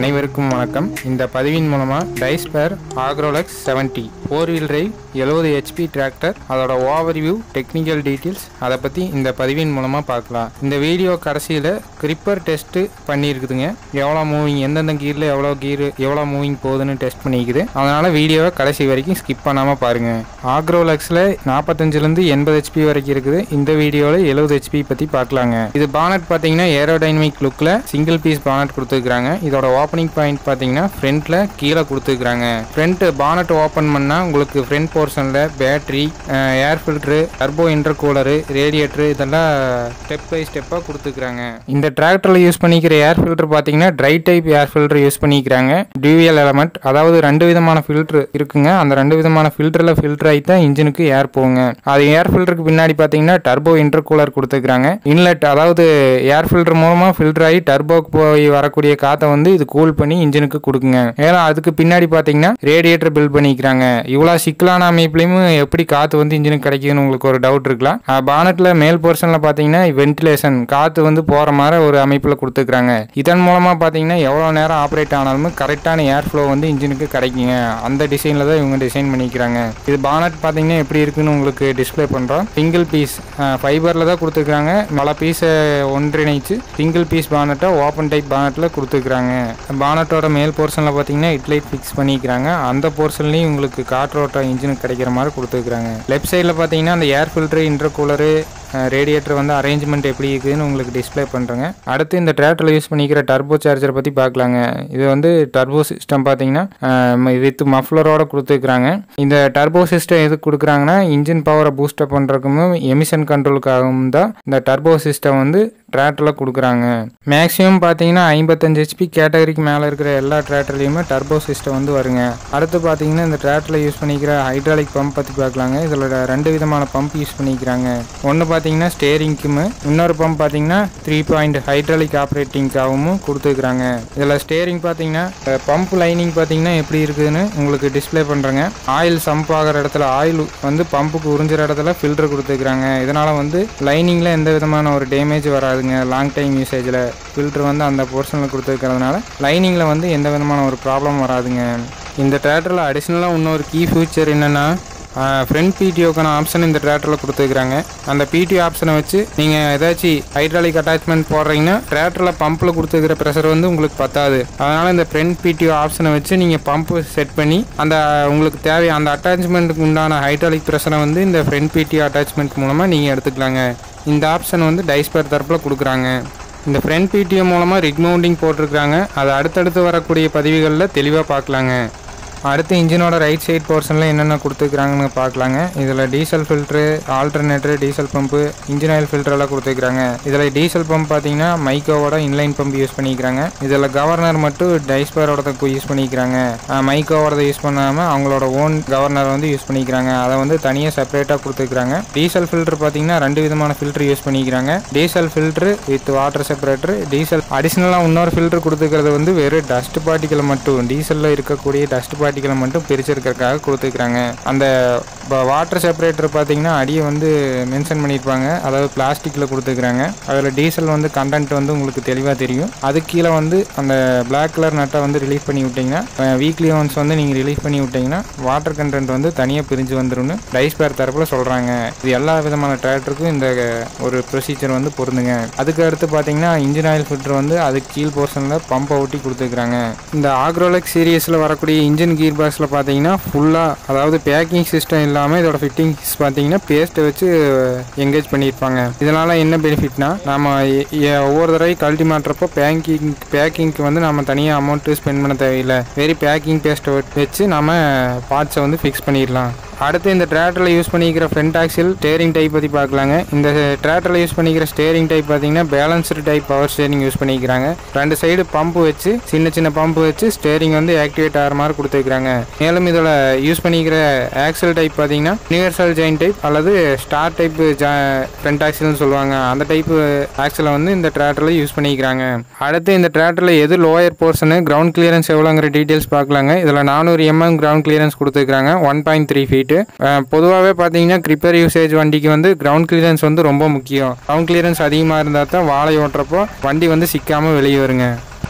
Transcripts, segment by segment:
அனைவருக்கும் வணக்கம் இந்த பதிவின் மூலமாக Deutz Fahr Agrolux seventy four wheel drive எழுபது ஹெச்பி டிராக்டர் அதோட ஓவர்வியூ டெக்னிக்கல் டீட்டெயில்ஸ் அதை பற்றி இந்த பதிவின் மூலமாக பார்க்கலாம் இந்த வீடியோ கடைசியில் கிரிப்பர் டெஸ்ட்டு பண்ணியிருக்குதுங்க எவ்வளோ மூவிங் எந்தெந்த கீரில் எவ்வளோ கீர் எவ்வளோ மூவிங் போகுதுன்னு டெஸ்ட் பண்ணிக்குது அதனால் வீடியோவை கடைசி வரைக்கும் ஸ்கிப் பண்ணாமல் பாருங்கள் ஆக்ரோலெக்ஸில் நாற்பத்தஞ்சிலேருந்து எண்பது ஹெச்பி வரைக்கும் இருக்குது இந்த வீடியோவில் எழுபது ஹெச்பி பற்றி பார்க்கலாங்க இது பானட் பார்த்தீங்கன்னா ஏரோடைனமிக் லுக்கில் சிங்கிள் பீஸ் பானட் கொடுத்துருக்காங்க இதோட ஓப்பனிங் பாயிண்ட் பார்த்தீங்கன்னா ஃப்ரண்ட்டில் கீழே கொடுத்துருக்காங்க ஃப்ரண்ட் பானட் ஓப்பன் பண்ணால் உங்களுக்கு ஃப்ரண்ட் போர்ஷனில் battery air filter turbo intercooler radiator இதெல்லாம் ஸ்டெப் பை ஸ்டெப்பாக கொடுத்துருக்காங்க இந்த டிராக்டரில் யூஸ் பண்ணிக்கிற ஏர் ஃபில்டர் பார்த்தீங்கன்னா dry type air filter use பண்ணிக்கிறாங்க டியூஎல் எலமெண்ட் அதாவது ரெண்டு விதமான ஃபில்ட்ரு இருக்குங்க அந்த ரெண்டு விதமான ஃபில்டரில் ஃபில்டர் ஆகி தான் இன்ஜினுக்கு ஏர் போகுங்க அது ஏர் ஃபில்டருக்கு பின்னாடி பார்த்தீங்கன்னா டர்போ இன்டர்கூலர் கொடுத்துருக்காங்க இன்லெட் அதாவது ஏர் ஃபில்டர் மூலமாக ஃபில்டர் ஆகி டர்போக்கு போய் வரக்கூடிய காற்றை வந்து இது கூல் பண்ணி இன்ஜினுக்கு கொடுக்குங்க ஏன்னா அதுக்கு பின்னாடி பார்த்தீங்கன்னா ரேடியேட்டர் பில்ட் பண்ணிக்கிறாங்க இவ்வளோ சிக்கலான அமைப்புலையும் எப்படி காற்று வந்து இன்ஜினுக்கு கிடைக்குதுன்னு உங்களுக்கு ஒரு டவுட் இருக்கலாம் பானட்டில் மேல் போர்ஷனில் பார்த்தீங்கன்னா வென்டிலேஷன் காற்று வந்து போகிற மாதிரி ஒரு அமைப்பில் கொடுத்துருக்காங்க இதன் மூலமாக பார்த்தீங்கன்னா எவ்வளோ நேரம் ஆப்ரேட் ஆனாலும் கரெக்டான ஏர் ஃப்ளோ வந்து இன்ஜினுக்கு கிடைக்குங்க அந்த டிசைனில் தான் இவங்க டிசைன் பண்ணிக்கிறாங்க இது பானட் பார்த்தீங்கன்னா எப்படி இருக்குன்னு உங்களுக்கு டிஸ்ப்ளே பண்ணுறோம் சிங்கிள் பீஸ் ஃபைபரில் தான் கொடுத்துருக்காங்க பல பீஸை ஒன்றிணைச்சு சிங்கிள் பீஸ் பானட்டை ஓப்பன் டைப் பானட்டில் கொடுத்துருக்காங்க பானட்டோட மேல் போர்ஷனில் பார்த்தீங்கன்னா இட்லைட் ஃபிக்ஸ் பண்ணிக்கிறாங்க அந்த போர்ஷன்லேயும் உங்களுக்கு காற்றோட்டம் இன்ஜினுக்கு கிடைக்கிற மாதிரி கொடுத்துருக்காங்க லெஃப்ட் சைடில் பார்த்தீங்கன்னா அந்த ஏர் ஃபில்ட்ரு இன்டர்கூலரு ரேடியேட்டர் வந்து அரேஞ்ச்மெண்ட் எப்படி இருக்குதுன்னு உங்களுக்கு டிஸ்ப்ளே பண்ணுறேங்க அடுத்து இந்த டிராக்டரில் யூஸ் பண்ணிக்கிற டர்போ சார்ஜரை பற்றி பார்க்கலாங்க இது வந்து டர்போ சிஸ்டம் பார்த்தீங்கன்னா வித் மஃப்ளரோட கொடுத்துருக்குறாங்க இந்த டர்போ சிஸ்டம் எதுக்கு கொடுக்குறாங்கன்னா இன்ஜின் பவரை பூஸ்டப் பண்ணுறதுக்கும் எமிஷன் கண்ட்ரோலுக்காகவும் தான் இந்த டர்போ சிஸ்டம் வந்து டிராக்டரில் கொடுக்குறாங்க மேக்ஸிமம் பார்த்தீங்கன்னா ஐம்பத்தஞ்சு ஹெச்பி கேட்டகரிக்கு மேலே இருக்கிற எல்லா டிராக்டர்லையுமே டர்போ சிஸ்டம் வந்து வருங்க அடுத்து பார்த்தீங்கன்னா இந்த டிராக்டரில் யூஸ் பண்ணிக்கிற ஹைட்ராலிக் பம்ப் பற்றி பார்க்கலாங்க இதில் ரெண்டு விதமான பம்ப் யூஸ் பண்ணிக்கிறாங்க ஒன்று பார்த்தீங்கன்னா ஸ்டேரிங்க்குமு இன்னொரு பம்ப் பார்த்தீங்கன்னா த்ரீ பாயிண்ட் ஹைட்ராலிக் ஆப்ரேட்டிங்காகவும் கொடுத்துருக்குறாங்க இதில் ஸ்டேரிங் பார்த்தீங்கன்னா பம்ப் லைனிங் பார்த்தீங்கன்னா எப்படி இருக்குதுன்னு உங்களுக்கு டிஸ்ப்ளே பண்ணுறேங்க ஆயில் சம்ப் ஆகிற இடத்துல ஆயில் வந்து பம்புக்கு உறிஞ்சிற இடத்துல ஃபில்டர் கொடுத்துருக்குறாங்க இதனால் வந்து லைனிங்கில் எந்த விதமான ஒரு டேமேஜ் வராதுங்க லாங் டைம் யூசேஜில் ஃபில்டர் வந்து அந்த போர்ஷனில் கொடுத்துருக்கறதுனால லைனிங்கில் வந்து எந்த விதமான ஒரு ப்ராப்ளம் வராதுங்க இந்த டிராக்டரில் அடிஷ்னலாக இன்னொரு கீ ஃபியூச்சர் என்னென்னா ஃப்ரண்ட் பிடிஓக்கான ஆப்ஷன் இந்த டிராக்டரில் கொடுத்துருக்குறாங்க அந்த பிடிஓ ஆப்ஷனை வச்சு நீங்கள் ஏதாச்சும் ஹைட்ராலிக் அட்டாச்மெண்ட் போடுறீங்கன்னா டிராக்டரில் பம்பில் கொடுத்துருக்கிற ப்ரெஷர் வந்து உங்களுக்கு பத்தாது அதனால் இந்த ஃப்ரண்ட் பிடிஓ ஆப்ஷனை வச்சு நீங்கள் பம்பு செட் பண்ணி அந்த உங்களுக்கு தேவை அந்த அட்டாச்மெண்ட்டுக்கு உண்டான ஹைட்ராலிக் ப்ரெஷரை வந்து இந்த ஃப்ரண்ட் பிடிஓ அட்டாச்மெண்ட் மூலமாக நீங்கள் எடுத்துக்கலாங்க இந்த ஆப்ஷன் வந்து டைஸ்பேர் தரப்பில் கொடுக்குறாங்க இந்த ஃப்ரண்ட் பிடிஓ மூலமாக ரிக் மவுண்டிங் போட்டிருக்காங்க அது அடுத்தடுத்து வரக்கூடிய பதிவுகளில் தெளிவாக பார்க்கலாங்க அடுத்து இன்ஜினோட ரைட் சைட் போர்ஷனில் என்னென்ன கொடுத்துருக்குறாங்கன்னு பார்க்கலாங்க இதில் diesel filter alternator diesel pump engine oil ஃபில்டரெல்லாம் கொடுத்துருக்குறாங்க இதில் டீசல் பம்ப் பார்த்தீங்கன்னா மைக்கோவோட இன்லைன் பம்ப் யூஸ் பண்ணிக்கிறாங்க இதில் கவர்னர் மட்டும் டைஸ்பரோட யூஸ் பண்ணிக்கிறாங்க மைக்கோவோட யூஸ் பண்ணாமல் அவங்களோட ஓன் கவர்னர் வந்து யூஸ் பண்ணிக்கிறாங்க அதை வந்து தனியாக செப்பரேட்டாக கொடுத்துருக்குறாங்க டீசல் ஃபில்டர் பார்த்தீங்கன்னா ரெண்டு விதமான ஃபில்டர் யூஸ் பண்ணிக்கிறாங்க diesel filter with water separator diesel அடிஷ்னலாக இன்னொரு ஃபில்டர் கொடுத்துக்கிறது வந்து வெறும் டஸ்ட் பார்ட்டிகளை மட்டும் டீசலில் இருக்கக்கூடிய டஸ்ட் பார்ட்டிகளை மட்டும் பிரிச்சிருக்கிறதுக்காக கொடுத்துருக்குறாங்க அந்த வாட்டர் செப்பரேட்டர் பார்த்தீங்கன்னா அடியை வந்து மென்ஷன் பண்ணியிருப்பாங்க அதாவது பிளாஸ்டிக்கில் கொடுத்துருக்குறாங்க அதில் டீசல் வந்து கண்டென்ட் வந்து உங்களுக்கு தெளிவாக தெரியும் அது கீழே வந்து அந்த பிளாக் கலர் நட்டை வந்து ரிலீஃப் பண்ணி விட்டிங்கன்னா வீக்லி ஒன்ஸ் வந்து நீங்கள் ரிலீஃப் பண்ணி விட்டிங்கன்னா வாட்டர் கண்டென்ட் வந்து தனியாக பிரிஞ்சு வந்துரும்னு டைஸ்பேர் தரப்பில் சொல்கிறாங்க இது எல்லா விதமான டிராக்டருக்கும் இந்த ஒரு ப்ரொசீஜர் வந்து பொருந்துங்க அதுக்கு அடுத்து பார்த்தீங்கன்னா இன்ஜின் ஆயில் ஃபில்டர் வந்து அதுக்கு கீழ் போர்ஷனில் பம்பை ஒட்டி கொடுத்துருக்குறாங்க இந்த ஆக்ரோலெக் சீரியஸில் வரக்கூடிய இன்ஜின் கீர் பாக்ஸில் பார்த்தீங்கன்னா ஃபுல்லாக அதாவது பேக்கிங் சிஸ்டம் இல்லாமல் இதோட ஃபிட்டிங்ஸ் பார்த்தீங்கன்னா பேஸ்ட்டை வச்சு எங்கேஜ் பண்ணியிருப்பாங்க இதனால் என்ன பெனிஃபிட்னா நம்ம எ- எ- ஒவ்வொரு தடவை கழட்டி மாட்டுறப்போ பேக்கிங் பேக்கிங்க்கு வந்து நம்ம தனியாக அமௌண்ட்டு ஸ்பெண்ட் பண்ண தேவையில்லை வெறும் பேக்கிங் பேஸ்ட்டை வச்சு நம்ம பார்ட்ஸை வந்து ஃபிக்ஸ் பண்ணிடலாம் அடுத்து இந்த டிராக்டரில் யூஸ் பண்ணிக்கிற ஃப்ரண்ட் ஆக்சில் ஸ்டேரிங் டைப் பற்றி பார்க்கலாங்க இந்த டிராக்டரில் யூஸ் பண்ணிக்கிற ஸ்டேரிங் டைப் பார்த்தீங்கன்னா balanced type power steering use பண்ணிக்கிறாங்க ரெண்டு சைடு பம்பு வச்சு சின்ன சின்ன பம்பு வச்சு ஸ்டேரிங் வந்து ஆக்டிவேட் ஆகிற மாதிரி கொடுத்துருக்காங்க மேலும் இதில் யூஸ் பண்ணிக்கிற ஆக்சல் டைப் பார்த்தீங்கன்னா யூனிவர்சல் ஜாயின் டைப் அல்லது ஸ்டார் டைப் ஃப்ரண்ட் ஆக்சில்னு சொல்லுவாங்க அந்த டைப் ஆக்சலை வந்து இந்த டிராக்டரில் யூஸ் பண்ணிக்கிறாங்க அடுத்து இந்த டிராக்டரில் எது லோயர் போர்ஷனு கிரவுண்ட் கிளியரன்ஸ் எவ்வளோங்கிற டீட்டெயில்ஸ் பார்க்கலாங்க இதில் நானூறு எம்எம் கிரவுண்ட் கிளியரன்ஸ் கொடுத்துருக்காங்க ஒன் பாயிண்ட் த்ரீ ஃபீட்டு பொதுவாகவே பார்த்தீங்கன்னா கிரிப்பர் யூசேஜ் வண்டிக்கு வந்து கிரவுண்ட் கிளியரன்ஸ் வந்து ரொம்ப முக்கியம் கிரவுண்ட் கிளியரன்ஸ் அதிகமாக இருந்தால் தான் வாழை ஓட்டுறப்போ வண்டி வந்து சிக்காமல் வெளியே வருங்க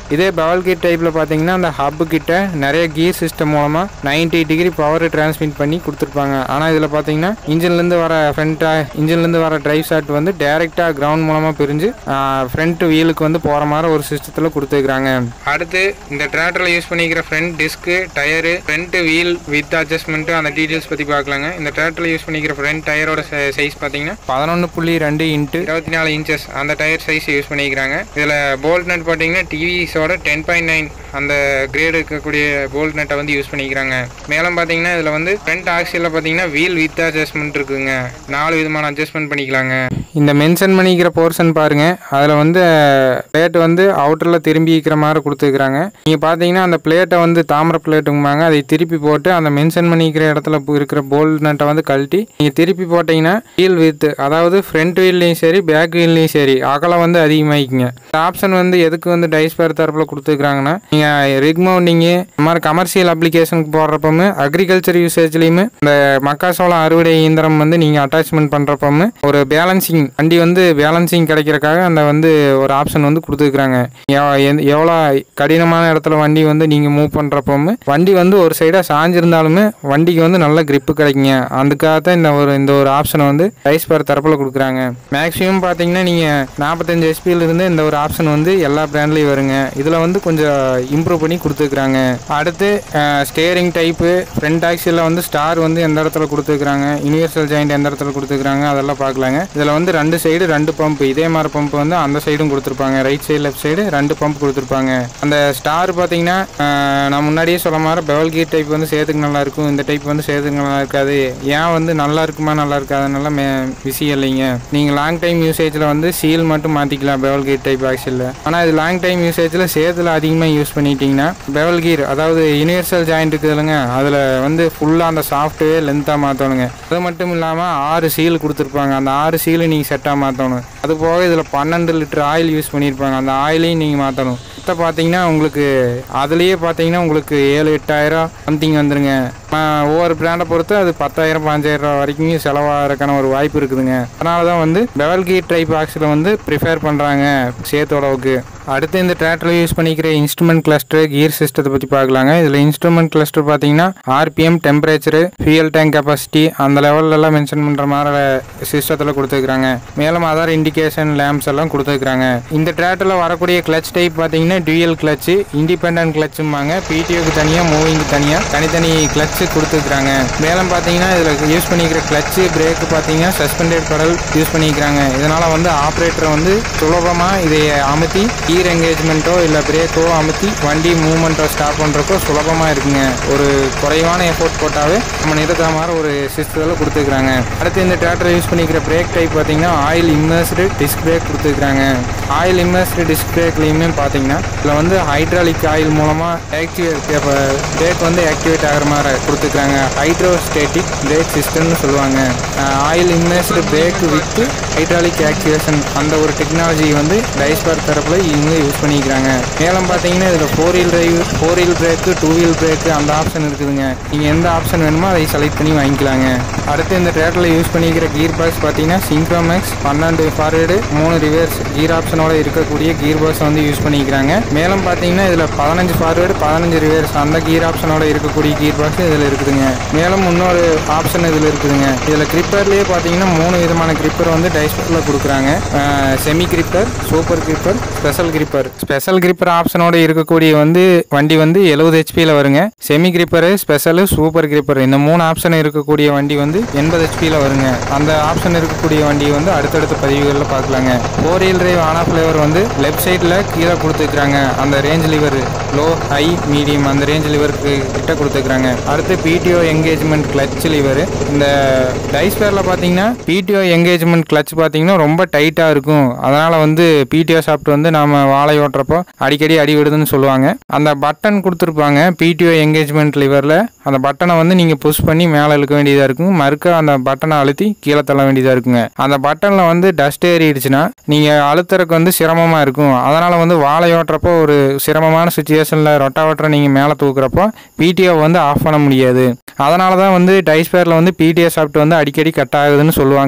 இதே பவல் கிட் டைப்பில் பார்த்தீங்கன்னா அந்த ஹப்பு கிட்ட நிறைய கியர் சிஸ்டம் மூலமாக 90 டிகிரி பவர் டிரான்ஸ்மிட் பண்ணி கொடுத்துருப்பாங்க ஆனால் இதில் பார்த்தீங்கன்னா இன்ஜின்லேருந்து வர ஃப்ரண்ட் இன்ஜின்லேருந்து வர டிரைவ் ஷாட் வந்து டேரெக்டாக கிரவுண்ட் மூலமாக பிரிஞ்சு ஃப்ரண்ட் வீலுக்கு வந்து போகிற மாதிரி ஒரு சிஸ்டத்தில் கொடுத்துருக்காங்க அடுத்து இந்த டிராக்டரில் யூஸ் பண்ணிக்கிற front disc tyre front wheel with adjustment அந்த டீட்டெயில்ஸ் பற்றி பார்க்கலாங்க இந்த டிராக்டரில் யூஸ் பண்ணிக்கிற ஃப்ரண்ட் டயரோட சைஸ் பார்த்தீங்கன்னா பதினொன்று புள்ளி ரெண்டு இன்ட்டு இருபத்தி நாலு இன்ச்சஸ் அந்த டயர் சைஸ் யூஸ் பண்ணிக்கிறாங்க இதில் போல்ட் நட் பார்த்தீங்கன்னா டிவிஸோட டென் பாயிண்ட் நைன் அந்த கிரேடு இருக்கக்கூடிய போல்ட் நட்டை வந்து யூஸ் பண்ணிக்கிறாங்க மேலும் பார்த்தீங்கன்னா இதில் வந்து ஃப்ரண்ட் ஆக்சியில் பார்த்தீங்கன்னா வீல் வித் அட்ஜஸ்ட்மெண்ட் இருக்குங்க நாலு விதமான அட்ஜஸ்ட்மெண்ட் பண்ணிக்கலாங்க இந்த மென்ஷன் பண்ணிக்கிற போர்ஷன் பாருங்க அதில் வந்து பிளேட் வந்து அவுட்டரில் திரும்பி இருக்கிற மாதிரி கொடுத்துருக்குறாங்க நீங்கள் பார்த்தீங்கன்னா அந்த பிளேட்டை வந்து தாமிர பிளேட்டுங்குமாங்க அதை திருப்பி போட்டு அந்த மென்ஷன் பண்ணிக்கிற இடத்துல பு- இருக்கிற போல்ட் நட்டை வந்து கழட்டி நீங்கள் திருப்பி போட்டிங்கன்னா வீல் வித் அதாவது ஃப்ரண்ட் வீல்லையும் சரி பேக் வீல்லையும் சரி அகலம் வந்து அதிகமாகிக்குங்க இந்த ஆப்ஷன் வந்து எதுக்கு வந்து டைஸ்பேர் தரப்பில் கொடுத்துருக்குறாங்கன்னா நீங்கள் ரிக் மவுண்டிங்கு இந்த மாதிரி கமர்ஷியல் அப்ளிகேஷனுக்கு போடுறப்பமே அக்ரிகல்ச்சர் யூசேஜ்லேயுமே இந்த மக்காசோளம் அறுவடை இயந்திரம் வந்து நீங்கள் அட்டாச்மெண்ட் பண்ணுறப்பமே ஒரு பேலன்சிங் வண்டி வந்து பேலன்சிங் கிடைக்கிறக்காக அந்த வந்து ஒரு ஆப்ஷன் வந்து கொடுத்துருக்குறாங்க எவ்வளோ கடினமான இடத்துல வண்டி வந்து நீங்கள் மூவ் பண்ணுறப்பமே வண்டி வந்து ஒரு சைடாக சாஞ்சிருந்தாலுமே வண்டிக்கு வந்து நல்ல grip கிடைக்குங்க அதுக்காக தான் இந்த ஒரு இந்த ஒரு ஆப்ஷனை வந்து ரைஸ் பார் தரப்பில் கொடுக்குறாங்க மேக்ஸிமம் பார்த்தீங்கன்னா நீங்கள் நாற்பத்தஞ்சு எஸ்பியில் இருந்து இந்த ஒரு ஆப்ஷன் வந்து எல்லா பிராண்ட்லேயும் வருங்க இதில் வந்து கொஞ்சம் இம்ப்ரூவ் பண்ணி கொடுத்துருக்குறாங்க அடுத்து ஸ்டேரிங் டைப்பு ஃப்ரண்ட் ஆக்சியில் வந்து ஸ்டார் வந்து எந்த இடத்துல கொடுத்துருக்குறாங்க யூனிவர்சல் ஜாயிண்ட் எந்த இடத்துல கொடுத்துருக்குறாங்க அதெல்லாம் பார்க்கலாங்க இதில் வந்து ரெண்டு சைடு ரெண்டு பம்ப் இதே மாதிரி பம்ப் வந்து அந்த சைடும் கொடுத்துருப்பாங்க ரைட் சைடு லெஃப்ட் சைடு ரெண்டு பம்ப் கொடுத்துருப்பாங்க அந்த ஸ்டார் பார்த்தீங்கன்னா அஹ், நான் முன்னாடியே சொல்ல மாதிரி பெவல் கீர் டைப் வந்து சேர்த்துக்கு நல்லா இருக்கும் இந்த டைப் வந்து சேர்த்துக்கு நல்லா இருக்காது ஏன் வந்து நல்லா இருக்குமா நல்லா இருக்காதுனால மே விஷயம் இல்லைங்க நீங்கள் லாங் டைம் யூசேஜில் வந்து சீல் மட்டும் மாற்றிக்கலாம் பெவல் கீர் டைப் ஆக்சிலில் ஆனால் இது லாங் டைம் யூசேஜில் சேத்துல அதிகமாக யூஸ் பண்ணிட்டீங்கன்னா பெவல் கீர் அதாவது யூனிவர்சல் ஜாயிண்ட் இருக்குது இல்லைங்க அதில் வந்து ஃபுல்லாக அந்த சாஃப்ட்வேர் லென்த்தாக மாற்றணுங்க அது மட்டும் இல்லாமல் ஆறு சீல் கொடுத்துருப்பாங்க அந்த ஆறு சீலை நீங்கள் செட்டாக மாற்றணும் அது போக இதில் பன்னெண்டு லிட்டர் ஆயில் யூஸ் பண்ணியிருப்பாங்க அந்த ஆயிலையும் நீங்கள் மாற்றணும் மொத்த பார்த்தீங்கன்னா உங்களுக்கு அதுலேயே பார்த்தீங்கன்னா உங்களுக்கு ஏழு எட்டாயிரம் சம்திங் வந்துருங்க ஆஹ் ஒவ்வொரு பிராண்டை பொறுத்து அது பத்தாயிரம் பாஞ்சாயிரம் ரூபா வரைக்கும் செலவாகிறதுக்கான ஒரு வாய்ப்பு இருக்குதுங்க அதனால தான் வந்து பெவல் கீர் டைப் ஆக்ஸில் வந்து ப்ரிஃபேர் பண்ணுறாங்க சேத்தோடவுக்கு அடுத்து இந்த டிராக்டரில் யூஸ் பண்ணிக்கிற இன்ஸ்ட்ருமெண்ட் கிளஸ்டர் கியர் சிஸ்டத்தை பற்றி பார்க்கலாங்க இதில் இன்ஸ்ட்ருமெண்ட் கிளஸ்டர் பார்த்தீங்கன்னா RPM temperature fuel tank capacity அந்த லெவல்லலாம் மென்ஷன் பண்ணுற மாதிரி சிஸ்டத்தில் கொடுத்துருக்குறாங்க மேலும் அதர் இண்டிகேஷன் லேம்ப்ஸ் எல்லாம் கொடுத்துருக்குறாங்க இந்த டிராக்டரில் வரக்கூடிய கிளச் டைப் பார்த்தீங்கன்னா டியூயல் கிளச்சு இண்டிபெண்டன்ட் கிளச்சும்பாங்க பிடிஓக்கு தனியாக மூவிங்க்கு தனியாக தனித்தனி கிளச்சு கொடுத்துருக்குறாங்க மேலும் பார்த்தீங்கன்னா இதில் யூஸ் பண்ணிக்கிற கிளச்சு பிரேக்கு பார்த்தீங்கன்னா சஸ்பெண்டட் பெடல் யூஸ் பண்ணிக்கிறாங்க இதனால் வந்து ஆப்ரேட்டரை வந்து சுலபமாக இதை அமுத்தி கீர் என்கேஜ்மெண்ட்டோ இல்லை பிரேக்கோ அமுத்தி வண்டி மூவ்மெண்ட்டோ ஸ்டாப் பண்ணுறப்போ சுலபமாக இருக்குங்க ஒரு குறைவான எஃபோர்ட் போட்டாவே நம்ம நிறுத்துற மாதிரி ஒரு சிஸ்டத்தில் கொடுத்துருக்குறாங்க அடுத்து இந்த டிராக்டர் யூஸ் பண்ணிக்கிற பிரேக் டைப் பார்த்தீங்கன்னா ஆயில் இம்மர்ஸ்டு டிஸ்க் பிரேக் கொடுத்துருக்குறாங்க ஆயில் இம்மர்ஸ்டு டிஸ்க் பிரேக்லேயுமே பார்த்தீங்கன்னா இதில் வந்து ஹைட்ராலிக் ஆயில் மூலமாக ஆக்டிவேட் பிரேக் வந்து ஆக்டிவேட் ஆகிற மாதிரி கொடுத்துருக்காங்க ஹைட்ரோஸ்டேட்டிக் பிரேக் சிஸ்டம்னு சொல்லுவாங்க oil immersed brake with hydraulic activation அந்த ஒரு டெக்னாலஜி வந்து டைஸ்பார் தரப்பில் இவங்க யூஸ் பண்ணிக்கிறாங்க மேலும் பார்த்தீங்கன்னா இதில் four wheel drive four wheel brake two wheel brake அந்த ஆப்ஷன் இருக்குதுங்க நீங்கள் எந்த ஆப்ஷன் வேணுமோ அதை செலக்ட் பண்ணி வாங்கிக்கலாங்க அடுத்து இந்த ட்ராக்டரில் யூஸ் பண்ணிக்கிற கீர் பாக்ஸ் பார்த்தீங்கன்னா சிங்க்ரோமேக்ஸ் பன்னெண்டு ஃபார்வேர்டு மூணு ரிவர்ஸ் கீர் ஆப்ஷனோட இருக்கக்கூடிய கீர் பாக்ஸ் வந்து யூஸ் பண்ணிக்கிறாங்க மேலும் பார்த்தீங்கன்னா இதில் பதினஞ்சு ஃபார்வேர்டு பதினஞ்சு ரிவர்ஸ் அந்த கீர் ஆப்ஷனோட இருக்கக்கூடிய கீர் பாக்ஸ் இதில் இருக்குதுங்க மேலும் இன்னொரு ஆப்ஷன் இதில் இருக்குதுங்க இதில் கிரிப்பர்லேயே பார்த்தீங்கன்னா மூணு விதமான கிரிப்பர் வந்து டைஸ்பரில் கொடுக்குறாங்க semi creeper super creeper special creeper special creeper ஆப்ஷனோட இருக்கக்கூடிய வந்து வண்டி வந்து எழுபது ஹெச்பியில் வருங்க semi creeper special super creeper இந்த மூணு ஆப்ஷன் இருக்கக்கூடிய வண்டி வந்து எண்பது ஹெச்பியில் வருங்க அந்த ஆப்ஷன் இருக்கக்கூடிய வண்டி வந்து அடுத்தடுத்த பதிவுகளில் பார்க்கலாங்க ஃபோர் வீல் டிரைவ் ஆனா ஃப்ளேவர் வந்து லெஃப்ட் சைடில் கீழே கொடுத்துருக்காங்க அந்த range lever low high medium அந்த ரேஞ்ச் லிவருக்கு கிட்ட கொடுத்துருக்காங்க அடுத்து பிடிஓ என்கேஜ்மெண்ட் கிளச் லிவர் இந்த டைஸ்பேரில் பார்த்தீங்கன்னா பிடிஓ என்கேஜ்மெண்ட் கிளச் பார்த்தீங்கன்னா ரொம்ப டைட்டாக இருக்கும் அதனால் வந்து பிடிஓ சாப்பிட்டு வந்து நாம வாழை ஓட்டுறப்போ அடிக்கடி அடி விடுதுன்னு சொல்லுவாங்க அந்த பட்டன் கொடுத்துருப்பாங்க பிடிஓ என்கேஜ்மெண்ட் லிவரில் அந்த பட்டனை வந்து நீங்கள் புஷ் பண்ணி மேலே இழுக்க வேண்டியதாக இருக்கும் மறுக்க அந்த பட்டனை அழுத்தி கீழே தள்ள வேண்டியதாக இருக்குங்க அந்த பட்டனில் வந்து டஸ்ட் ஏறிடுச்சுன்னா நீங்கள் அழுத்துறதுக்கு வந்து சிரமமாக இருக்கும் அதனால் வந்து வாழை ஓட்டுறப்போ ஒரு சிரமமான சுச்சுவேஷனில் ரொட்டாவட்டரை நீங்கள் மேலே தூக்குறப்போ பிடிஓ வந்து ஆஃப் பண்ண முடியாது அதனால தான் வந்து டைஸ்பேரில் வந்து பிடிஓ சாப்பிட்டு வந்து அடிக்கடி கட் ஆகுதுன்னு சொல்லுவாங்க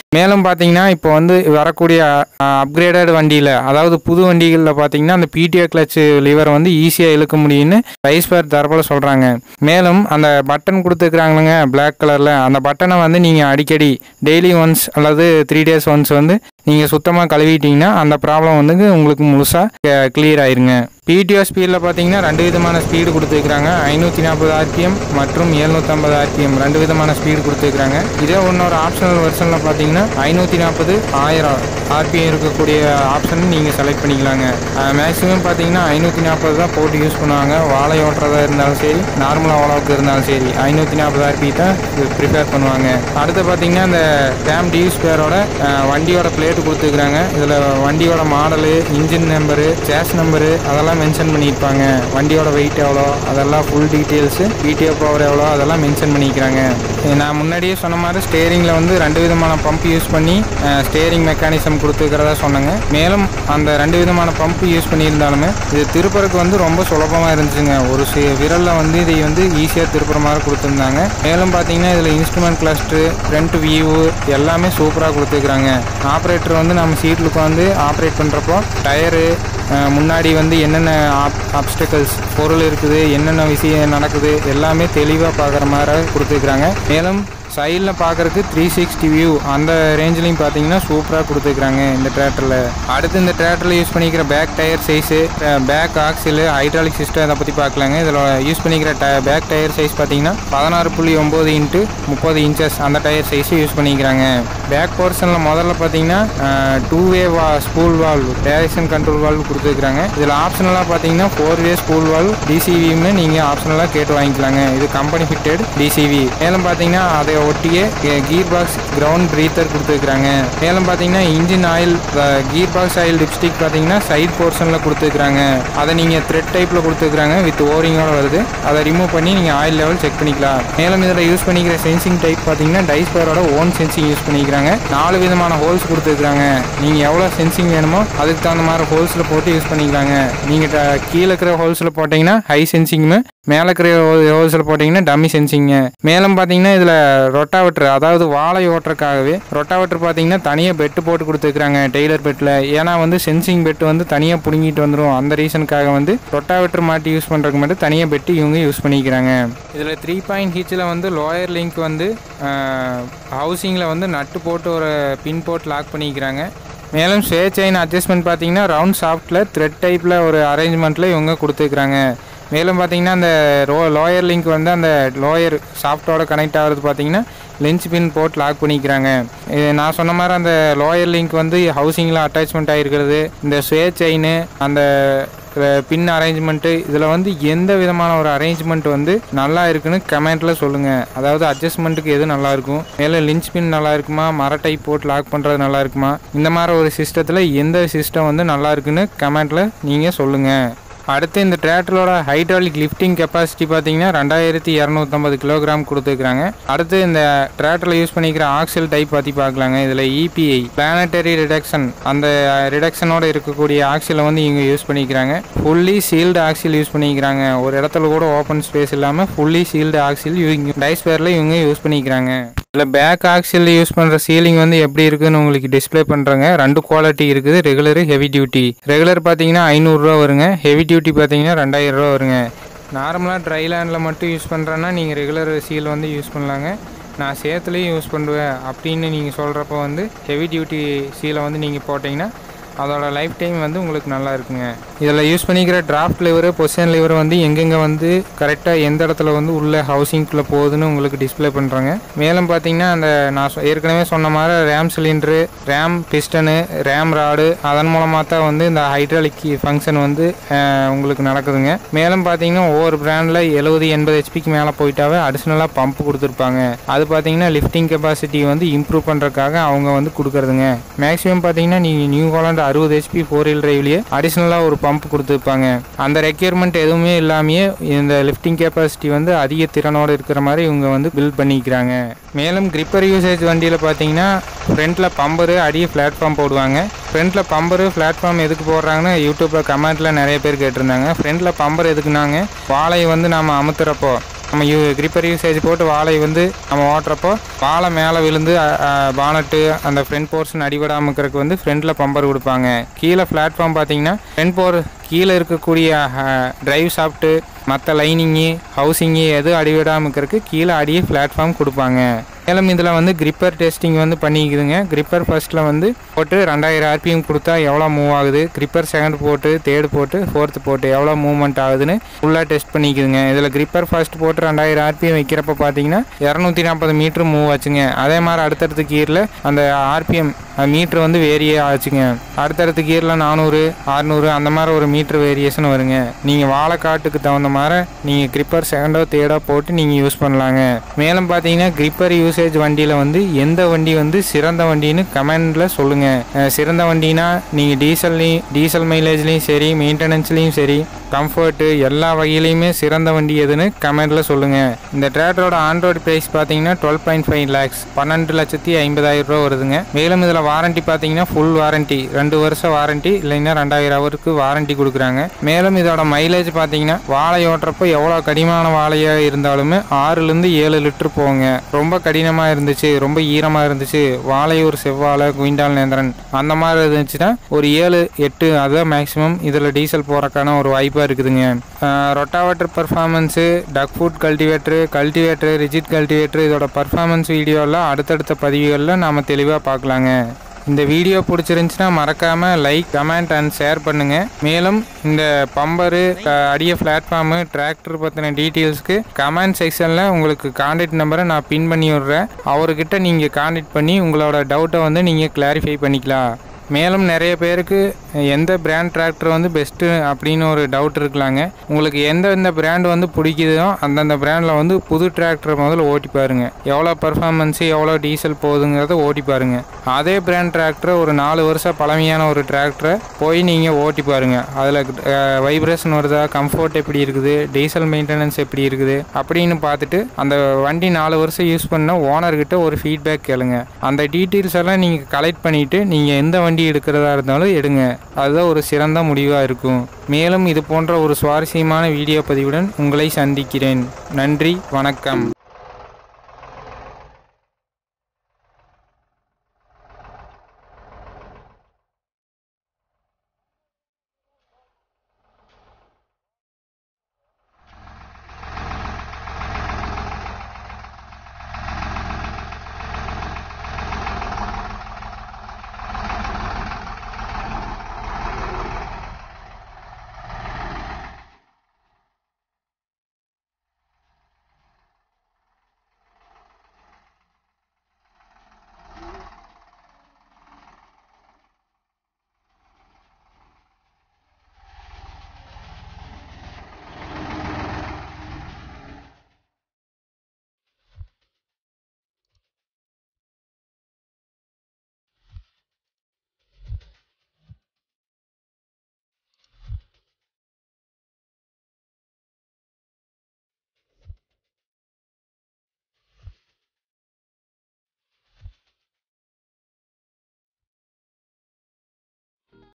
மேலும் பார்த்தீங்கன்னா இப்போ வந்து வரக்கூடிய அப்கிரேடட் வண்டியில் அதாவது புது வண்டிகளில் பார்த்தீங்கன்னா அந்த பிடிஓ கிளச் லிவர் வந்து ஈஸியாக இழுக்க முடியும்னு ரைஸ்பேர் தரப்பில் சொல்கிறாங்க மேலும் அந்த பட்டன் கொடுத்துருக்குறாங்களுங்க Black கலரில் அந்த பட்டனை வந்து நீங்கள் அடிக்கடி டெய்லி ஒன்ஸ் அல்லது த்ரீ டேஸ் ஒன்ஸ் வந்து நீங்கள் சுத்தமாக கழுவிட்டீங்கன்னா அந்த ப்ராப்ளம் வந்து உங்களுக்கு முழுசாக கிளியர் ஆயிருங்க பிடிஓ ஸ்பீடில் பார்த்தீங்கன்னா ரெண்டு விதமான ஸ்பீடு கொடுத்துருக்குறாங்க ஐநூற்றி நாற்பது ஆர்பிஎம் மற்றும் எழுநூற்றம்பது ஆர்பிஎம் ரெண்டு விதமான ஸ்பீடு கொடுத்துருக்குறாங்க இதே ஒன்னொரு ஆப்ஷனல் வெர்ஷனில் பார்த்தீங்கன்னா ஐநூற்றி நாற்பது ஆயிரம் ஆர்பிஎம் இருக்கக்கூடிய ஆப்ஷன் நீங்கள் செலக்ட் பண்ணிக்கலாங்க மேக்ஸிமம் பார்த்தீங்கன்னா ஐநூற்றி நாற்பது தான் போட்டு யூஸ் பண்ணுவாங்க வாழை ஓட்டுறதா இருந்தாலும் சரி நார்மல் அவ்வளோவுக்கு இருந்தாலும் சரி ஐநூற்றி நாற்பது ஆர்பி தான் ப்ரிப்பேர் பண்ணுவாங்க அடுத்து பார்த்தீங்கன்னா இந்த டேம் டியூ ஸ்பேரோட வண்டியோட பிளேட்டு கொடுத்துருக்குறாங்க இதில் வண்டியோட model engine number chassis number அதெல்லாம் மென்ஷன் பண்ணியிருப்பாங்க வண்டியோட வெயிட் எவ்வளோ அதெல்லாம் ஃபுல் டீட்டெயில்ஸு பிடிஓ பவர் எவ்வளோ அதெல்லாம் மென்ஷன் பண்ணிக்கிறாங்க நான் முன்னாடியே சொன்ன மாதிரி ஸ்டேரிங்கில் வந்து ரெண்டு விதமான பம்ப் யூஸ் பண்ணி ஸ்டேரிங் மெக்கானிசம் கொடுத்துருக்கிறதா சொன்னாங்க மேலும் அந்த ரெண்டு விதமான பம்ப் யூஸ் பண்ணியிருந்தாலுமே இது திருப்பறக்கு வந்து ரொம்ப சுலபமாக இருந்துச்சுங்க ஒரு சி விரலில் வந்து இதை வந்து ஈஸியாக திருப்புற மாதிரி கொடுத்துருந்தாங்க மேலும் பார்த்தீங்கன்னா இதில் இன்ஸ்ட்ருமெண்ட் கிளஸ்டர் ஃப்ரண்ட் வியூ எல்லாமே சூப்பராக கொடுத்துருக்குறாங்க ஆப்ரேட்டர் வந்து நம்ம சீட்டில் உட்காந்து ஆப்ரேட் பண்ணுறப்போ டயரு அஹ் முன்னாடி வந்து என்னென்ன ஆப்ஸ்டக்கல்ஸ் பொருள் இருக்குது என்னென்ன விஷயம் நடக்குது எல்லாமே தெளிவாக பார்க்குற மாதிரி கொடுத்துருக்குறாங்க மேலும் சைடில் பார்க்குறதுக்கு த்ரீ சிக்ஸ்டி வியூ அந்த ரேஞ்சிலையும் பார்த்தீங்கன்னா சூப்பராக கொடுத்துருக்குறாங்க இந்த ட்ரேக்டரில் அடுத்து இந்த ட்ரேக்டரில் யூஸ் பண்ணிக்கிற back tyre size back axle hydraulic system அதை பற்றி பார்க்கலாங்க இதில் யூஸ் பண்ணிக்கிற ட பேக் டயர் சைஸ் பார்த்தீங்கன்னா பதினாறு புள்ளி ஒம்பது இன்ட்டு முப்பது இன்ச்சஸ் அந்த டயர் சைஸு யூஸ் பண்ணிக்கிறாங்க பேக் போர்ஷனில் முதல்ல பார்த்தீங்கன்னா டூ வே வா spool valve direction control valve கொடுத்துருக்குறாங்க இதில் ஆப்ஷனலாக பார்த்தீங்கன்னா ஃபோர் வே ஸ்பூல் வால்வ் டிசிவின்னு நீங்கள் ஆப்ஷனலாக கேட்டு வாங்கிக்கலாங்க இது கம்பெனி ஃபிட்டட் டிசிவி மேலும் பார்த்தீங்கன்னா அதை ஒட்டியே கீர் பாக்ஸ் கிரவுண்ட் பிரீத்தர் கொடுத்துருக்குறாங்க மேலும் பார்த்தீங்கன்னா engine oil gear box oil dipstick பார்த்தீங்கன்னா சைட் போர்ஷனில் கொடுத்துருக்குறாங்க அதை நீங்கள் த்ரெட் டைப்பில் கொடுத்துருக்குறாங்க வித் ஓரிங்கோட வருது அதை ரிமூவ் பண்ணி நீங்கள் ஆயில் லெவல் செக் பண்ணிக்கலாம் மேலும் இதில் யூஸ் பண்ணிக்கிற சென்சிங் டைப் பார்த்தீங்கன்னா டைஸ்பரோட ஓன் சென்சிங் யூஸ் பண்ணிக்கிறாங்க நாலு விதமான ஹோல்ஸ் கொடுத்துருக்குறாங்க நீங்கள் எவ்வளோ சென்சிங் வேணுமோ அதுக்கு தகுந்த மாதிரி ஹோல்ஸில் போட்டு யூஸ் பண்ணிக்கலாங்க நீங்கள் கீழே இருக்கிற ஹோல்ஸில் போட்டிங்கன்னா ஹை சென்சிங்கு மேலே இருக்கிற ஹோல்ஸில் போட்டிங்கன்னா டம்மி சென்சிங்க மேலும் பார்த்தீங்கன்னா இதில் ரொட்டாவெட்ரு அதாவது வாழை ஓட்டுறதுக்காகவே ரொட்டாவெட்ரு பார்த்தீங்கன்னா தனியாக பெட்டு போட்டு கொடுத்துருக்குறாங்க டெய்லர் பெட்டில் ஏன்னா வந்து சென்சிங் பெட்டு வந்து தனியாக பிடுங்கிட்டு வந்துடும் அந்த ரீசனுக்காக வந்து ரொட்டாவெட்ரு மாட்டி யூஸ் பண்ணுறதுக்கு மட்டும் தனியாக பெட்டு இவங்க யூஸ் பண்ணிக்கிறாங்க இதில் த்ரீ பாயிண்ட் ஹீச்சில் வந்து லோயர் லிங்க் வந்து ஹவுசிங்கில் வந்து நட்டு போட்டு ஒரு பின் போட்டு லாக் பண்ணிக்கிறாங்க மேலும் ஸ்வே செயின் அட்ஜஸ்ட்மெண்ட் பார்த்தீங்கன்னா ரவுண்ட் சாஃப்ட்டில் த்ரெட் டைப்பில் ஒரு அரேஞ்ச்மெண்ட்டில் இவங்க கொடுத்துருக்குறாங்க மேலும் பார்த்தீங்கன்னா அந்த ரோ லோயர் லிங்க் வந்து அந்த லோயர் சாஃப்ட்டோட கனெக்ட் ஆகிறது பார்த்தீங்கன்னா லென்ஸ் பின் போட்டு லாக் பண்ணிக்கிறாங்க இது நான் சொன்ன மாதிரி அந்த லோயர் லிங்க் வந்து ஹவுசிங்கில் அட்டாச்மெண்ட் ஆகிருக்கிறது இந்த ஸ்வே செயின் அந்த பின் அரேஞ்ச்மெண்ட்டு இதில் வந்து எந்த விதமான ஒரு அரேஞ்ச்மெண்ட் வந்து நல்லா இருக்குன்னு கமெண்ட்டில் சொல்லுங்கள் அதாவது அட்ஜஸ்ட்மெண்ட்டுக்கு எது நல்லா இருக்கும் மேலே லின்ச் பின் நல்லா இருக்குமா மர டைப் போட்டு லாக் பண்ணுறது நல்லா இருக்குமா இந்த மாதிரி ஒரு சிஸ்டத்தில் எந்த சிஸ்டம் வந்து நல்லா இருக்குன்னு கமெண்ட்டில் நீங்கள் சொல்லுங்கள் அடுத்து இந்த டிராக்டரோட ஹைட்ராலிக் லிஃப்டிங் கெப்பாசிட்டி பார்த்தீங்கன்னா ரெண்டாயிரத்தி இரநூத்தம்பது கிலோகிராம் கொடுத்துருக்குறாங்க அடுத்து இந்த டிராக்டரில் யூஸ் பண்ணிக்கிற ஆக்சில் டைப் பற்றி பார்க்கலாங்க இதில் இபிஐ பிளானட்டரி ரிடக்ஷன் அந்த ரிடக்ஷனோட இருக்கக்கூடிய ஆக்சிலை வந்து இவங்க யூஸ் பண்ணிக்கிறாங்க ஃபுல்லி சீல்டு ஆக்சில் யூஸ் பண்ணிக்கிறாங்க ஒரு இடத்துல கூட ஓப்பன் ஸ்பேஸ் இல்லாமல் ஃபுல்லி சீல்டு ஆக்சில் இவங்க டைஸ்பேரில் இவங்க யூஸ் பண்ணிக்கிறாங்க இதில் பேக் ஆக்சில் யூஸ் பண்ணுற சீலிங் வந்து எப்படி இருக்குன்னு உங்களுக்கு டிஸ்ப்ளே பண்ணுறேங்க ரெண்டு குவாலிட்டி இருக்குது ரெகுலரு ஹெவி டியூட்டி ரெகுலர் பார்த்தீங்கன்னா ஐநூறுரூவா வருங்க ஹெவி டியூட்டி பார்த்தீங்கன்னா ரெண்டாயிரம் ரூபா வருங்க நார்மலாக ட்ரை லேண்டில் மட்டும் யூஸ் பண்ணுறேன்னா நீங்கள் ரெகுலர் சீல் வந்து யூஸ் பண்ணலாங்க நான் சேத்துலேயும் யூஸ் பண்ணுவேன் அப்படின்னு நீங்கள் சொல்கிறப்ப வந்து ஹெவி டியூட்டி சீலை வந்து நீங்கள் போட்டிங்கன்னா அதோட லைஃப் டைம் வந்து உங்களுக்கு நல்லா இருக்குங்க இதில் யூஸ் பண்ணிக்கிற டிராஃப்ட் லிவர் பொசிஷன் லிவர் வந்து எங்கெங்கே வந்து கரெக்டாக எந்த இடத்துல வந்து உள்ள ஹவுசிங்குள்ளே போகுதுன்னு உங்களுக்கு டிஸ்ப்ளே பண்ணுறாங்க மேலும் பார்த்தீங்கன்னா அந்த நான் சொ- ஏற்கனவே சொன்ன மாதிரி ram cylinder ram piston ram rod அதன் மூலமாக தான் வந்து இந்த ஹைட்ராலிக் ஃபங்க்ஷன் வந்து அஹ், உங்களுக்கு நடக்குதுங்க மேலும் பார்த்தீங்கன்னா ஒவ்வொரு பிராண்டில் எழுபது எண்பது ஹெச்பிக்கு மேலே போயிட்டாவே அடிஷ்னலாக பம்ப் கொடுத்துருப்பாங்க அது பார்த்தீங்கன்னா லிஃப்டிங் கெப்பாசிட்டி வந்து இம்ப்ரூவ் பண்ணுறதுக்காக அவங்க வந்து கொடுக்குறதுங்க மேக்ஸிமம் பார்த்தீங்கன்னா நீங்கள் நியூ ஹாலண்ட் அறுபது ஹெச்பி ஃபோர் வீல் டிரைவ்லேயே அடிஷ்னலாக ஒரு பம்ப் கொடுத்துருப்பாங்க அந்த ரெக்யர்மெண்ட் எதுவுமே இல்லாமையே இந்த லிஃப்டிங் கெப்பாசிட்டி வந்து அதிக திறனோடு இருக்கிற மாதிரி இவங்க வந்து பில்ட் பண்ணிக்கிறாங்க மேலும் கிரிப்பர் யூசேஜ் வண்டியில் பார்த்தீங்கன்னா ஃப்ரண்ட்டில் பம்பரு அடியே பிளாட்ஃபார்ம் போடுவாங்க ஃப்ரண்ட்டில் பம்பரு பிளாட்ஃபார்ம் எதுக்கு போடுறாங்கன்னு யூடியூப்பில் கமெண்ட்டில் நிறைய பேர் கேட்டிருந்தாங்க ஃப்ரண்ட்டில் பம்பர் எதுக்குனாங்க வாழையை வந்து நாம் அமுத்துறப்போ நம்ம யூ கிரிப்பர் யூசேஜ் போட்டு வாழை வந்து நம்ம ஓட்டுறப்போ வாழை மேலே விழுந்து பானட்டு அந்த ஃப்ரண்ட் போர்ஷன் அடிபடாமல் இருக்கிறதுக்கு வந்து ஃப்ரண்டில் பம்பர் கொடுப்பாங்க கீழே பிளாட்ஃபார்ம் பார்த்தீங்கன்னா ஃப்ரண்ட் போர் கீழே இருக்கக்கூடிய டிரைவ் சாப்பிட்டு மற்ற லைனிங்கு ஹவுசிங்கு எதுவும் அடிவிடாமல் இருக்கிறதுக்கு கீழே அடியே பிளாட்ஃபார்ம் கொடுப்பாங்க மேலும் இதில் வந்து கிரிப்பர் டெஸ்டிங் வந்து பண்ணிக்குதுங்க கிரிப்பர் ஃபர்ஸ்ட்டில் வந்து போட்டு ரெண்டாயிரம் ஆர்பிஎம் கொடுத்தா எவ்வளோ மூவ் ஆகுது கிரிப்பர் செகண்ட் போட்டு தேர்டு போட்டு ஃபோர்த்து போட்டு எவ்வளோ மூவ்மெண்ட் ஆகுதுன்னு ஃபுல்லாக டெஸ்ட் பண்ணிக்குதுங்க இதில் கிரிப்பர் ஃபர்ஸ்ட் போட்டு ரெண்டாயிரம் ஆர்பிஎம் வைக்கிறப்ப பார்த்தீங்கன்னா இரநூத்தி நாற்பது மீட்ரு மூவ் ஆச்சுங்க அதே மாதிரி அடுத்தடுத்த கீரில் அந்த ஆர்பிஎம் மீட்ரு வந்து வேரியே ஆச்சுங்க அடுத்தடுத்த கீரில் நானூறு அறநூறு அந்த மாதிரி ஒரு மீட்ரு வேரியேஷன் வருங்க நீங்கள் வாழைக்காட்டுக்கு தகுந்த மாதிரி நீங்கள் கிரிப்பர் செகண்டோ தேர்டோ போட்டு நீங்கள் யூஸ் பண்ணலாங்க மேலும் பார்த்தீங்கன்னா கிரிப்பர் யூசேஜ் வண்டியில் வந்து எந்த வண்டி வந்து சிறந்த வண்டின்னு கமெண்டில் சொல்லுங்கள் சிறந்த வண்டினா நீங்கள் டீசல்லையும் டீசல் மைலேஜ்லேயும் சரி மெயின்டெனன்ஸ்லேயும் சரி கம்ஃபர்ட்டு எல்லா வகையிலையுமே சிறந்த வண்டி எதுன்னு கமெண்டில் சொல்லுங்கள் இந்த டிராக்டரோட ஆண்ட்ராய்டு ப்ரைஸ் பார்த்தீங்கன்னா டுவெல் பாயிண்ட் ஃபைவ் லேக்ஸ் பன்னெண்டு லட்சத்தி ஐம்பதாயிரம் ரூபா வருதுங்க மேலும் இதில் வாரண்டி பார்த்தீங்கன்னா ஃபுல் வாரண்டி ரெண்டு வருஷம் வாரண்டி இல்லைன்னா ரெண்டாயிரம் ஹவருக்கு வாரண்டி கொடுக்குறாங்க மேலும் இதோட மைலேஜ் பார்த்தீங்கன்னா வாழை ஓட்டுறப்போ எவ்வளோ கடினமான வாழையாக இருந்தாலுமே ஆறுலேருந்து ஏழு லிட்டர் போகுங்க ரொம்ப கடினமாக இருந்துச்சு ரொம்ப ஈரமாக இருந்துச்சு வாழையூர் செவ்வாழை குயிண்டால் நேந்திரன் அந்த மாதிரி இருந்துச்சுன்னா ஒரு ஏழு எட்டு அதுதான் மேக்ஸிமம் இதில் டீசல் போகிறக்கான ஒரு வாய்ப்பாக இருக்குதுங்க rotavator performance duck foot cultivator cultivator rigid cultivator இதோட பர்ஃபார்மன்ஸ் வீடியோலாம் அடுத்தடுத்த பதிவுகளில் நாம் தெளிவாக பார்க்கலாங்க இந்த வீடியோ பிடிச்சிருந்துச்சுன்னா மறக்காமல் லைக் கமெண்ட் அண்ட் ஷேர் பண்ணுங்கள் மேலும் இந்த பம்பரு அடிய பிளாட்ஃபார்மு டிராக்டர் பற்றின டீட்டெயில்ஸ்க்கு கமெண்ட் செக்ஷனில் உங்களுக்கு காண்டாக்ட் நம்பரை நான் பின் பண்ணி விட்றேன் அவர்கிட்ட நீங்கள் காண்டாக்ட் பண்ணி உங்களோட டவுட்டை வந்து நீங்கள் கிளாரிஃபை பண்ணிக்கலாம் மேலும் நிறைய பேருக்கு எந்த பிராண்ட் டிராக்டர் வந்து பெஸ்ட்டு அப்படின்னு ஒரு டவுட் இருக்கலாங்க உங்களுக்கு எந்த எந்த பிராண்ட் வந்து பிடிக்குதோ அந்தந்த பிராண்டில் வந்து புது டிராக்டர் முதல்ல ஓட்டி பாருங்க எவ்வளோ பர்ஃபார்மன்ஸு எவ்வளோ டீசல் போகுதுங்கிறத ஓட்டி பாருங்க அதே பிராண்ட் டிராக்டரை ஒரு நாலு வருஷம் பழமையான ஒரு டிராக்டரை போய் நீங்கள் ஓட்டி பாருங்க அதில் வைப்ரேஷன் வருதா கம்ஃபர்ட் எப்படி இருக்குது டீசல் மெயின்டெனன்ஸ் எப்படி இருக்குது அப்படின்னு பார்த்துட்டு அந்த வண்டி நாலு வருஷம் யூஸ் பண்ண ஓனர்கிட்ட ஒரு ஃபீட்பேக் கேளுங்க அந்த டீட்டெயில்ஸ் எல்லாம் நீங்கள் கலெக்ட் பண்ணிவிட்டு நீங்கள் எந்த வண்டி எடுக்கிறதா இருந்தாலும் எடுங்க அதுதான் ஒரு சிறந்த முடிவாக இருக்கும் மேலும் இது போன்ற ஒரு சுவாரஸ்யமான வீடியோ பதிவுடன் உங்களை சந்திக்கிறேன் நன்றி வணக்கம்